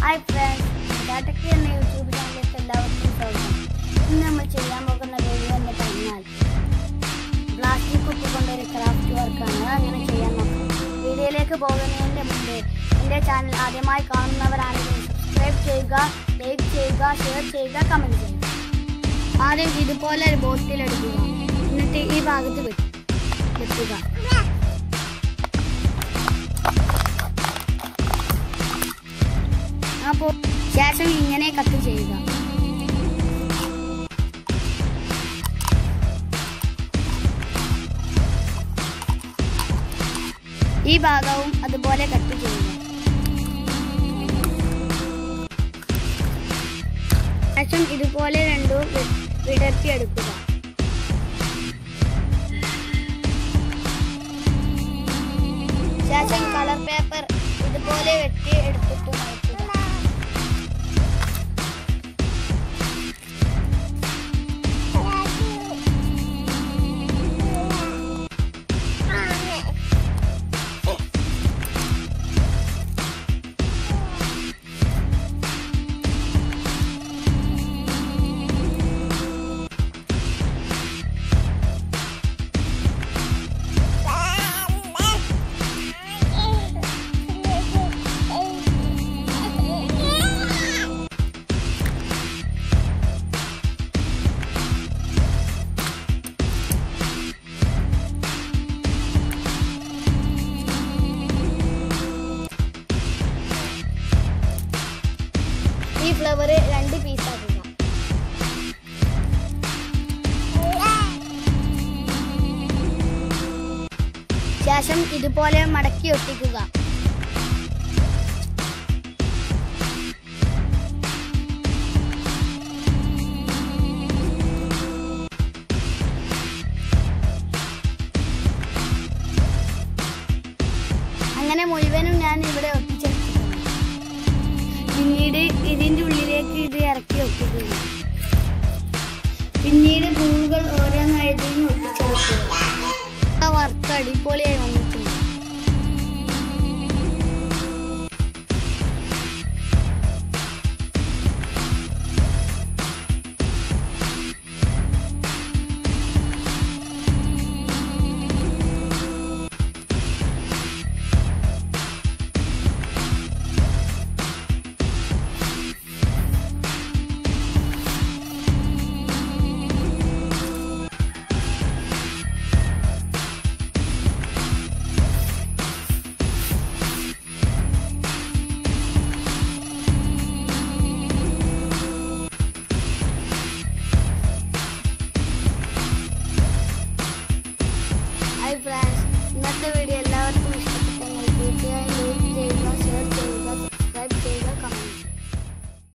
hi friends ഡാറ്റക്ക് എന്ന YouTube ചാനലിലേക്ക് എല്ലാവർക്കും സ്വാഗതം ഇന്ന് നമ്മൾ ചെയ്യാൻ പോകുന്ന വീഡിയോ എന്ന് പറഞ്ഞാൽ പ്ലാസ്റ്റിക് കുപ്പി കൊണ്ടൊരു ക്രാഫ്റ്റ് വർക്കാണ് അങ്ങനെ ചെയ്യാൻ നോക്കാം വീഡിയോയിലേക്ക് പോകുന്നതിൻ്റെ മുമ്പ് എൻ്റെ ചാനൽ ആദ്യമായി കാണുന്നവരാണെങ്കിൽ സബ്സ്ക്രൈബ് ചെയ്യുക ലൈക്ക് ചെയ്യുക ഷെയർ ചെയ്യുക കമൻറ്റ് ചെയ്യുക ആദ്യം ഇതുപോലെ ഒരു ബോട്ടിൽ എടുക്കുക എന്നിട്ട് ഈ ഭാഗത്ത് വെട്ട്- വെക്കുക അപ്പോൾ ശേഷം ഇങ്ങനെ കട്ട് ചെയ്യുക ഈ ഭാഗവും അതുപോലെ കട്ട് ചെയ്യുക ശേഷം ഇതുപോലെ രണ്ടും വി- വിടർത്തിയെടുക്കുക ശേഷം കളർ പേപ്പർ ഇതുപോലെ വെട്ടി എടുത്തിട്ട് മറക്കുക ഈ ഫ്ലവർ രണ്ട് പീസ് ആക്കുക ശേഷം ഇതുപോലെ മടക്കി ഒട്ടിക്കുക അങ്ങനെ മുഴുവനും ഞാൻ ഇവിടെ ഒട്ടിച്ചെടുത്തിട്ടുണ്ട് പിന്നീട് ഇതിന്റെ ഉള്ളിലേക്ക് ഇത് ഇറക്കി വെക്കുകയും പിന്നീട് പൂവുകൾ ഓരോന്നായതിനും ഒട്ടിച്ചെടുക്കുക വറുത്ത് അടിപൊളിയായി വന്നു